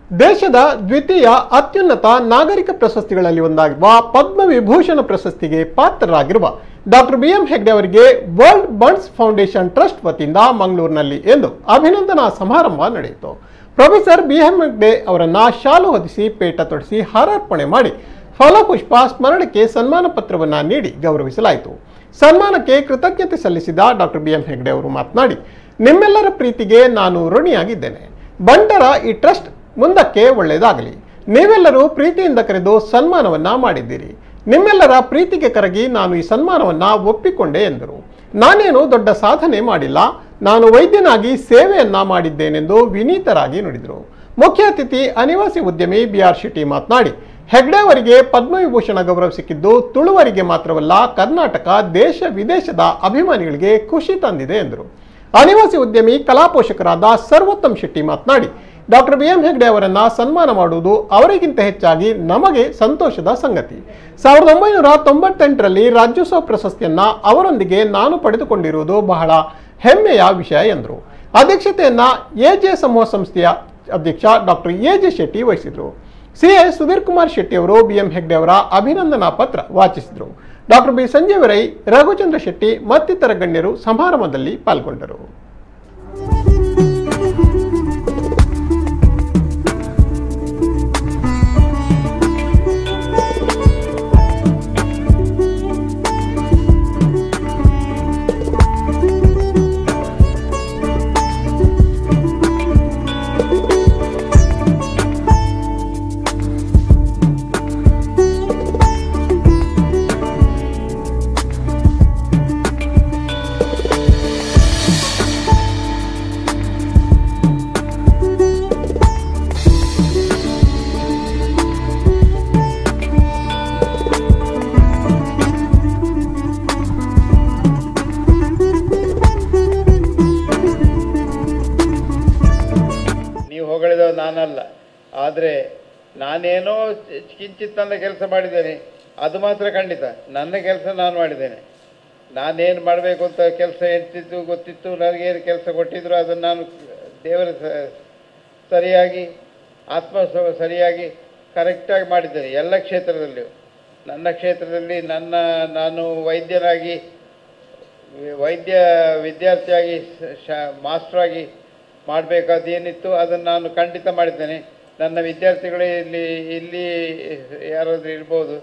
ದೇಶದ ದ್ವಿತೀಯ ಅತ್ಯುನ್ನತ ನಾಗರಿಕ ಪ್ರಶಸ್ತಿಗಳಲ್ಲಿ ಒಂದಾಗಿರುವ ಪದ್ಮ ವಿಭೂಷಣ ಪ್ರಶಸ್ತಿಗೆ ಪಾತ್ರರಾಗಿರುವ ಡಾಕ್ಟರ್ ಬಿ ಎಂ ಹೆಗ್ಡೆ ಅವರಿಗೆ ವರ್ಲ್ಡ್ ಬಂಡ್ಸ್ ಫೌಂಡೇಶನ್ ಟ್ರಸ್ಟ್ ವತಿಯಿಂದ ಮಂಗಳೂರಿನಲ್ಲಿ ಎಂದು ಅಭಿನಂದನಾ ಸಮಾರಂಭ ನಡೆಯಿತು ಪ್ರೊಫೆಸರ್ ಬಿ ಎಂ ಹೆಗ್ಡೆ ಅವರನ್ನ ಶಾಲು ಹೊದಿಸಿ ಪೇಟ ತೊಡಿಸಿ ಹಾರಾರ್ಪಣೆ ಮಾಡಿ ಫಲಪುಷ್ಪ ಸ್ಮರಣಕ್ಕೆ ಸನ್ಮಾನ ಪತ್ರವನ್ನ ನೀಡಿ ಗೌರವಿಸಲಾಯಿತು ಸನ್ಮಾನಕ್ಕೆ ಕೃತಜ್ಞತೆ ಸಲ್ಲಿಸಿದ ಡಾಕ್ಟರ್ ಬಿ ಎಂ ಹೆಗ್ಡೆ ಅವರು ಮಾತನಾಡಿ ನಿಮ್ಮೆಲ್ಲರ ಪ್ರೀತಿಗೆ ನಾನು ಋಣಿಯಾಗಿದ್ದೇನೆ ಬಂಟರ ಈ ಟ್ರಸ್ಟ್ ಮುಂದಕ್ಕೆ ಒಳ್ಳೆಯದಾಗಲಿ ನೀವೆಲ್ಲರೂ ಪ್ರೀತಿಯಿಂದ ಕರೆದು ಸನ್ಮಾನವನ್ನ ಮಾಡಿದ್ದೀರಿ ನಿಮ್ಮೆಲ್ಲರ ಪ್ರೀತಿಗೆ ಕರಗಿ ನಾನು ಈ ಸನ್ಮಾನವನ್ನ ಒಪ್ಪಿಕೊಂಡೆ ಎಂದರು ನಾನೇನು ದೊಡ್ಡ ಸಾಧನೆ ಮಾಡಿಲ್ಲ ನಾನು ವೈದ್ಯನಾಗಿ ಸೇವೆಯನ್ನ ಮಾಡಿದ್ದೇನೆಂದು ವಿನೀತರಾಗಿ ನುಡಿದರು ಮುಖ್ಯ ಅತಿಥಿ ಅನಿವಾಸಿ ಉದ್ಯಮಿ ಬಿ ಆರ್ ಶೆಟ್ಟಿ ಮಾತನಾಡಿ ಹೆಗ್ಡೆ ಅವರಿಗೆ ಪದ್ಮವಿಭೂಷಣ ಗೌರವ ಸಿಕ್ಕಿದ್ದು ತುಳುವರಿಗೆ ಮಾತ್ರವಲ್ಲ ಕರ್ನಾಟಕ ದೇಶ ವಿದೇಶದ ಅಭಿಮಾನಿಗಳಿಗೆ ಖುಷಿ ತಂದಿದೆ ಎಂದರು ಅನಿವಾಸಿ ಉದ್ಯಮಿ ಕಲಾ ಪೋಷಕರಾದ ಸರ್ವೋತ್ತಮ್ ಶೆಟ್ಟಿ ಮಾತನಾಡಿ ಡಾಕ್ಟರ್ ಬಿ ಎಂ ಹೆಗ್ಡೆ ಅವರನ್ನ ಸನ್ಮಾನ ಮಾಡುವುದು ಅವರಿಗಿಂತ ಹೆಚ್ಚಾಗಿ ನಮಗೆ ಸಂತೋಷದ ಸಂಗತಿ ಸಾವಿರದ ಒಂಬೈನೂರ ತೊಂಬತ್ತೆಂಟರಲ್ಲಿ ರಾಜ್ಯೋತ್ಸವ ಪ್ರಶಸ್ತಿಯನ್ನ ಅವರೊಂದಿಗೆ ನಾನು ಪಡೆದುಕೊಂಡಿರುವುದು ಬಹಳ ಹೆಮ್ಮೆಯ ವಿಷಯ ಎಂದರು ಅಧ್ಯಕ್ಷತೆಯನ್ನ ಎಜೆ ಸಮೂಹ ಸಂಸ್ಥೆಯ ಅಧ್ಯಕ್ಷ ಡಾಕ್ಟರ್ ಎ ಜೆ ಶೆಟ್ಟಿ ವಹಿಸಿದರು ಸಿಎ ಸುಧೀರ್ ಕುಮಾರ್ ಶೆಟ್ಟಿ ಅವರು ಬಿಎಂ ಹೆಗ್ಡೆ ಅವರ ಅಭಿನಂದನಾ ಪತ್ರ ವಾಚಿಸಿದರು ಡಾಕ್ಟರ್ ಬಿ ಸಂಜೀವ್ ರೈ ರಘುಚಂದ್ರ ಶೆಟ್ಟಿ ಮತ್ತಿತರ ಗಣ್ಯರು ಸಮಾರಂಭದಲ್ಲಿ ಪಾಲ್ಗೊಂಡರು ನೀವು ಹೊಗಳಿದವ ನಾನಲ್ಲ ಆದರೆ ನಾನೇನೋ ಚಿ- ಕಿಂಚಿತ್ ನನ್ನ ಕೆಲಸ ಮಾಡಿದ್ದೇನೆ ಅದು ಮಾತ್ರ ಖಂಡಿತ ನನ್ನ ಕೆಲಸ ನಾನು ಮಾಡಿದ್ದೇನೆ ನಾನೇನು ಮಾಡಬೇಕು ಅಂತ ಕೆಲಸ ಎಣ್ತಿದ್ದು ಗೊತ್ತಿತ್ತು ನನಗೇನು ಕೆಲಸ ಕೊಟ್ಟಿದ್ರು ಅದನ್ನು ನಾನು ದೇವರ ಸ- ಸರಿಯಾಗಿ ಆತ್ಮ ಸ- ಸರಿಯಾಗಿ ಕರೆಕ್ಟಾಗಿ ಮಾಡಿದ್ದೇನೆ ಎಲ್ಲ ಕ್ಷೇತ್ರದಲ್ಲಿಯೂ ನನ್ನ ಕ್ಷೇತ್ರದಲ್ಲಿ ನನ್ನ ನಾನು ವೈದ್ಯರಾಗಿ ವೈದ್ಯ ವಿದ್ಯಾರ್ಥಿಯಾಗಿ ಶಾ ಮಾಸ್ಟ್ರಾಗಿ ಮಾಡಬೇಕಾದೇನಿತ್ತು ಅದನ್ನು ನಾನು ಖಂಡಿತ ಮಾಡಿದ್ದೇನೆ ನನ್ನ ವಿದ್ಯಾರ್ಥಿಗಳು ಇಲ್ಲಿ ಇಲ್ಲಿ ಯಾರಾದರೂ ಇರ್ಬೋದು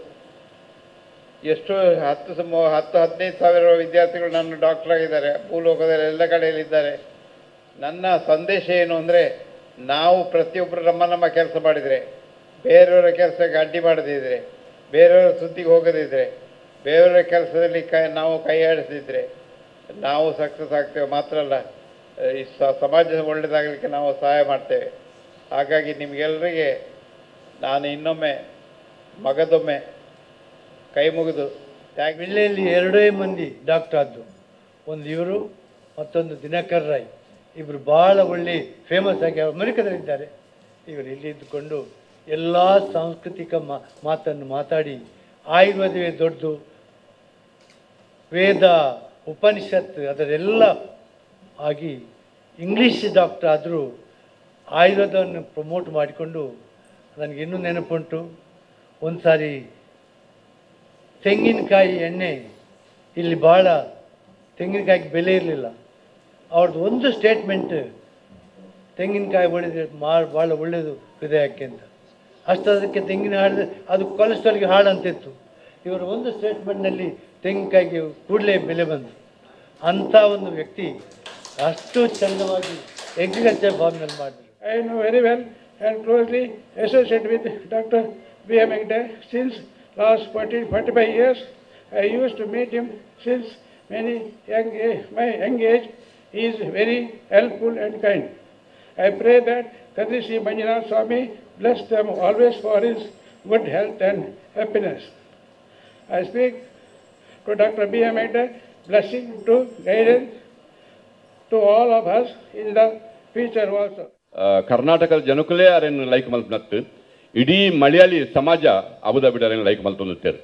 ಎಷ್ಟೋ ಹತ್ತು ಸಮ ಹತ್ತು ಹದಿನೈದು ಸಾವಿರ ವಿದ್ಯಾರ್ಥಿಗಳು ನನ್ನ ಡಾಕ್ಟರ್ ಆಗಿದ್ದಾರೆ ಭೂಲೋಕದಲ್ಲಿ ಎಲ್ಲ ಕಡೆಯಲ್ಲಿದ್ದಾರೆ ನನ್ನ ಸಂದೇಶ ಏನು ಅಂದರೆ ನಾವು ಪ್ರತಿಯೊಬ್ಬರು ನಮ್ಮ ನಮ್ಮ ಕೆಲಸ ಮಾಡಿದರೆ ಬೇರೆಯವರ ಕೆಲಸಕ್ಕೆ ಅಡ್ಡಿ ಮಾಡದಿದ್ದರೆ ಬೇರೆಯವರ ಸುದ್ದಿಗೆ ಹೋಗದಿದ್ದರೆ ಬೇರೆಯವರ ಕೆಲಸದಲ್ಲಿ ಕೈ ನಾವು ಕೈ ಆಡಿಸಿದ್ರೆ ನಾವು ಸಕ್ಸಸ್ ಆಗ್ತೇವೆ ಮಾತ್ರ ಅಲ್ಲ ಈ ಸ- ಸಮಾಜ ಒಳ್ಳೆಯದಾಗಲಿಕ್ಕೆ ನಾವು ಸಹಾಯ ಮಾಡ್ತೇವೆ ಹಾಗಾಗಿ ನಿಮಗೆಲ್ಲರಿಗೆ ನಾನು ಇನ್ನೊಮ್ಮೆ ಮಗದೊಮ್ಮೆ ಕೈ ಮುಗಿದು ಥ್ಯಾಂಕ್ ಜಿಲ್ಲೆಯಲ್ಲಿ ಎರಡೇ ಮಂದಿ ಡಾಕ್ಟರ್ ಆದ್ದು ಒಂದು ಇವರು ಮತ್ತೊಂದು ದಿನಕರ್ ರಾಯ್ ಇಬ್ಬರು ಭಾಳ ಒಳ್ಳೆ ಫೇಮಸ್ ಆಗಿ ಅಮೆರಿಕದಲ್ಲಿದ್ದಾರೆ ಇವರು ಇಲ್ಲಿ ಇದ್ದುಕೊಂಡು ಎಲ್ಲ ಸಾಂಸ್ಕೃತಿಕ ಮಾ ಮಾತನ್ನು ಮಾತಾಡಿ ಆಯುರ್ವೇದವೇ ದೊಡ್ಡದು ವೇದ ಉಪನಿಷತ್ ಅದರೆಲ್ಲ ಆಗಿ ಇಂಗ್ಲೀಷ್ ಡಾಕ್ಟರ್ ಆದರೂ ಆಯುರ್ವೇದವನ್ನು ಪ್ರಮೋಟ್ ಮಾಡಿಕೊಂಡು ನನಗೆ ಇನ್ನೂ ನೆನಪುಂಟು ಒಂದು ಸಾರಿ ತೆಂಗಿನಕಾಯಿ ಎಣ್ಣೆ ಇಲ್ಲಿ ಭಾಳ ತೆಂಗಿನಕಾಯಿಗೆ ಬೆಲೆ ಇರಲಿಲ್ಲ ಅವ್ರದ್ದು ಒಂದು ಸ್ಟೇಟ್ಮೆಂಟ್ ತೆಂಗಿನಕಾಯಿ ಒಳ್ಳೆದು ಮಾ ಭಾಳ ಒಳ್ಳೆಯದು ಹೃದಯಕ್ಕೆ ಅಂತ ಅಷ್ಟು ಅದಕ್ಕೆ ತೆಂಗಿನ ಹಾಡಿದ್ರೆ ಅದು ಕೊಲೆಸ್ಟ್ರಾಲ್ಗೆ ಹಾಡಂತಿತ್ತು ಇವರ ಒಂದು ಸ್ಟೇಟ್ಮೆಂಟ್ನಲ್ಲಿ ತೆಂಗಿನಕಾಯಿಗೆ ಕೂಡಲೇ ಬೆಲೆ ಬಂತು ಅಂಥ ಒಂದು ವ್ಯಕ್ತಿ ಅಷ್ಟು ಚಂದವಾಗಿ ಅಗ್ರಿಕಲ್ಚರ್ ಫಾರ್ಮ್ನಲ್ಲಿ ಮಾಡಿದ್ರು I know very well and closely associated with Dr. B.M. Hegde since last 40, 45 years. I used to meet him since many young age, my young age. He is very helpful and kind. I pray that Kadri Sri Manjunath Swami bless them always for his good health and happiness. I speak to Dr. B.M. Hegde, blessing to guidance to all of us in the future also. ಆ, ಕರ್ನಾಟಕದ ಜನಕುಲೇ ಅರೇನು like ಮಲ್ಪನತ್ತು ಇಡೀ ಮಲಯಾಳಿ ಸಮಾಜ ಅಬುದಾಬಿಡ್ ಅರೇನು like ಮಲ್ತೊಂದುತ್ತೇರು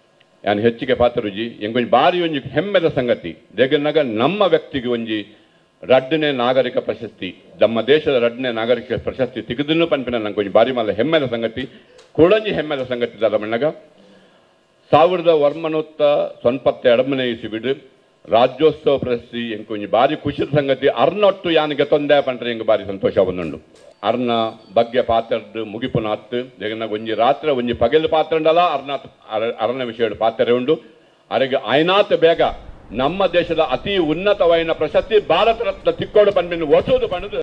ಯಾನ್ ಹೆಚ್ಚಿಗೆ ಪಾತ್ರರುಜಿ ಎಂಗೊಂಜಿ ಬಾರಿ ಒಂಜಿ ಹೆಮ್ಮೆದ ಸಂಗತಿ ದೇಗನಾಗ ನಮ್ಮ ವ್ಯಕ್ತಿಗೆ ಒಂಜಿ ರಡ್ಡನೇ ನಾಗರಿಕ ಪ್ರಶಸ್ತಿ ನಮ್ಮ ದೇಶದ ರಡ್ಡನೇ ನಾಗರಿಕ ಪ್ರಶಸ್ತಿ ತೆಗೆದನ್ನು ಪನ್ಪಿನ ನಂಗೆ ಕೊಂಚ ಬಾರಿ ಮಲ್ಲ ಹೆಮ್ಮೆದ ಸಂಗತಿ ಕುಳಂಜಿ ಹೆಮ್ಮೆದ ಸಂಗತಿ ದಾದ ಮಣ್ಣಗ ಸಾವಿರದ ವರ್ಮನೊತ್ತ ಸೊನ್ಪತ್ತ ಎಡಮನೆ ಇಸಿಬಿಡು ರಾಜ್ಯೋತ್ಸವ ಪ್ರಶಸ್ತಿ ಎಂಕ್ ಒಂಜಿ ಬಾರಿ ಖುಷಿದ ಸಂಗತಿ ಅರ್ನೊಟ್ಟು ಯಾನಿಗೆ ತೊಂದರೆ ಪಂಡ್ರೆ ಎಂಗೆ ಬಾರಿ ಸಂತೋಷ ಬಂದುಂಡು ಅರ್ನ ಬಗ್ಗೆ ಪಾತ್ರದ್ದು ಮುಗಿಪುನ ಹತ್ತು ಜಗನ್ನ ಒಂಜಿ ರಾತ್ರಿ ಒಂಜಿ ಪಗೆಲ್ ಪಾತ್ರ ಉಂಡಲ್ಲ ಅರ್ನಾಥ್ ಅರ- ಅರಣ್ಯ ವಿಷಯ ಪಾತ್ರ ಉಂಡು ಅರೆಗೆ ಆಯ್ನಾತ್ ಬೇಗ ನಮ್ಮ ದೇಶದ ಅತಿ ಉನ್ನತವಾದ ಪ್ರಶಸ್ತಿ ಭಾರತ ರತ್ನ ತಿಕ್ಕೋಡು ಪನ್ಬಿನ ಒಸೋದು ಪಣದು